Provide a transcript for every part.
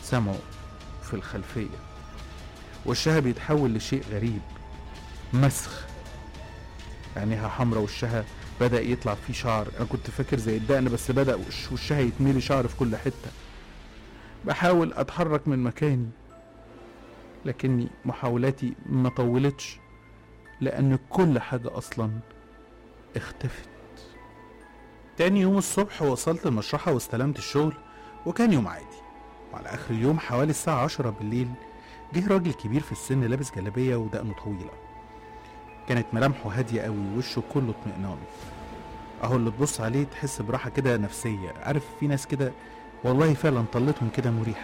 سمعه في الخلفية وشها بيتحول لشيء غريب مسخ عينيها حمرا وشها بدأ يطلع فيه شعر أنا كنت فاكر زي الدقن بس بدأ وش وشها يتملي شعر في كل حتة بحاول أتحرك من مكاني لكني محاولاتي ما طولتش لأن كل حاجة أصلا اختفت تاني يوم الصبح وصلت المشرحة واستلمت الشغل وكان يوم عادي وعلى آخر اليوم حوالي الساعة عشرة بالليل جه راجل كبير في السن لابس جلابية ودقنه طويلة كانت ملامحه هادية قوي ووشه كله اطمئنان اهو اللي تبص عليه تحس براحة كده نفسية عارف في ناس كده والله فعلا طلتهم كده مريحة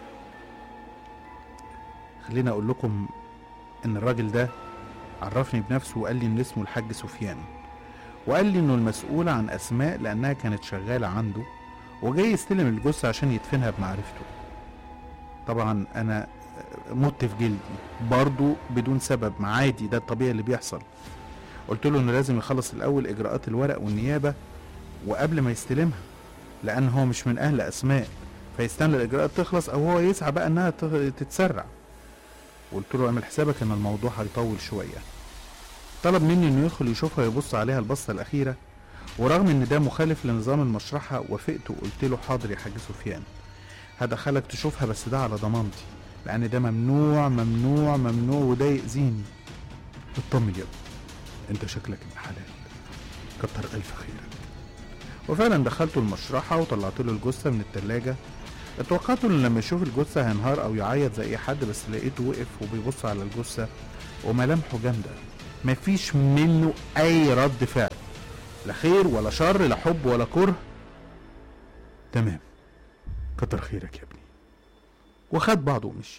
خليني اقول لكم ان الراجل ده عرفني بنفسه وقال لي ان اسمه الحاج سفيان وقال لي انه المسؤول عن اسماء لانها كانت شغالة عنده وجاي يستلم الجثة عشان يدفنها بمعرفته طبعا انا مت في جلدي برضه بدون سبب ما عادي ده الطبيعي اللي بيحصل قلت له انه لازم يخلص الاول اجراءات الورق والنيابه وقبل ما يستلمها لان هو مش من اهل اسماء فيستنى الاجراءات تخلص او هو يسعى بقى انها تغ- تتسرع قلت له اعمل حسابك ان الموضوع هيطول شويه طلب مني انه يدخل يشوفها ويبص عليها البصه الاخيره ورغم ان ده مخالف لنظام المشرحه وافقت وقلت له حاضر يا حاج سفيان هدخلك تشوفها بس ده على ضمانتي لان ده ممنوع ممنوع ممنوع وده يأذيني اطمن يا ابني انت شكلك ابن حلال كتر الف خيرك وفعلا دخلته المشرحة وطلعت له الجثة من التلاجة اتوقعت انه لما يشوف الجثة هينهار او يعيط زي اي حد بس لقيته وقف وبيبص على الجثة وملامحه جامدة مفيش منه اي رد فعل لا خير ولا شر لا حب ولا كره تمام كتر خيرك يا ابني وخد بعضه ومشي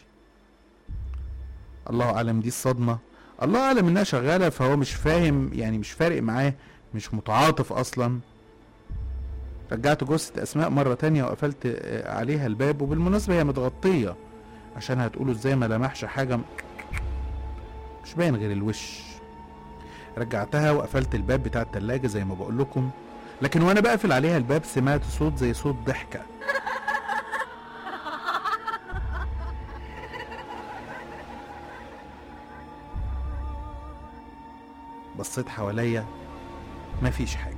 الله اعلم دي الصدمه الله اعلم انها شغاله فهو مش فاهم يعني مش فارق معاه مش متعاطف اصلا رجعت جثة اسماء مرة تانية وقفلت آه، عليها الباب وبالمناسبة هي متغطية عشان هتقولوا ازاي ما لمحش حاجة م- مش باين غير الوش رجعتها وقفلت الباب بتاع التلاجة زي ما بقول لكم لكن وانا بقفل عليها الباب سمعت صوت زي صوت ضحكة بصيت حواليا مفيش حاجة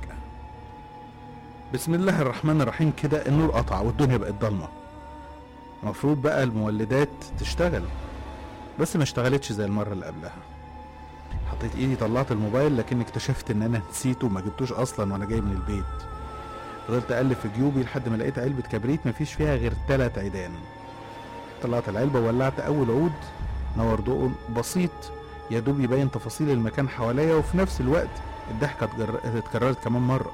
بسم الله الرحمن الرحيم كده النور قطع والدنيا بقت ضلمة المفروض بقى المولدات تشتغل بس ما اشتغلتش زي المرة اللي قبلها حطيت ايدي طلعت الموبايل لكن اكتشفت ان انا نسيته وما جبتوش اصلا وانا جاي من البيت فضلت اقلب في جيوبي لحد ما لقيت علبة كبريت مفيش فيها غير تلات عيدان طلعت العلبة وولعت اول عود نور ضوء بسيط يا دوب يبين تفاصيل المكان حواليا وفي نفس الوقت الضحكة اتجر- اتكررت كمان مرة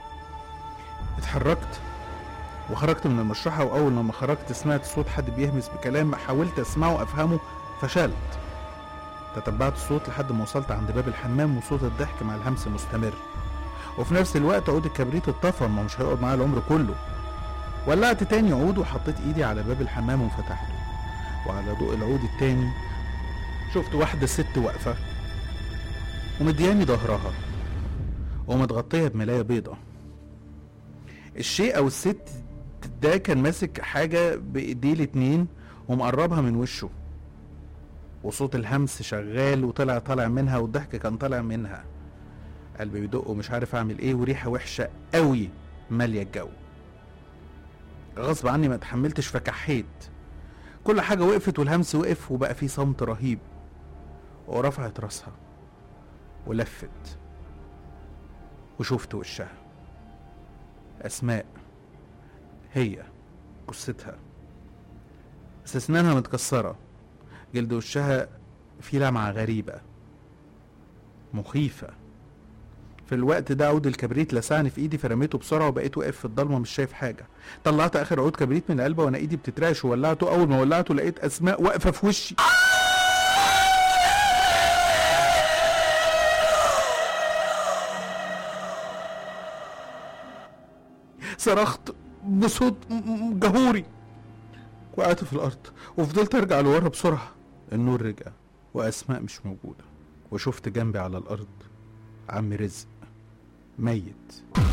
اتحركت وخرجت من المشرحة وأول لما خرجت سمعت صوت حد بيهمس بكلام حاولت أسمعه أفهمه فشلت تتبعت الصوت لحد ما وصلت عند باب الحمام وصوت الضحك مع الهمس مستمر وفي نفس الوقت عود الكبريت اتطفى ما هو مش هيقعد معايا العمر كله ولعت تاني عود وحطيت ايدي على باب الحمام وفتحته وعلى ضوء العود التاني شفت واحدة ست واقفة ومدياني ظهرها ومتغطية بملاية بيضة الشيء أو الست ده كان ماسك حاجة بإيديه الاتنين ومقربها من وشه وصوت الهمس شغال وطلع طالع منها والضحك كان طالع منها قلبي بيدق ومش عارف اعمل ايه وريحة وحشة قوي مالية الجو غصب عني ما اتحملتش فكحيت كل حاجة وقفت والهمس وقف وبقى في صمت رهيب ورفعت راسها ولفت وشفت وشها أسماء هي جثتها بس أسنانها متكسرة جلد وشها فيه لمعة غريبة مخيفة في الوقت ده عود الكبريت لسعني في ايدي فرميته بسرعه وبقيت واقف في الضلمه مش شايف حاجه طلعت اخر عود كبريت من العلبه وانا ايدي بتترعش وولعته اول ما ولعته لقيت اسماء واقفه في وشي صرخت بصوت م- م- جهوري وقعت في الارض وفضلت ارجع لورا بسرعه النور رجع واسماء مش موجوده وشفت جنبي على الارض عم رزق ميت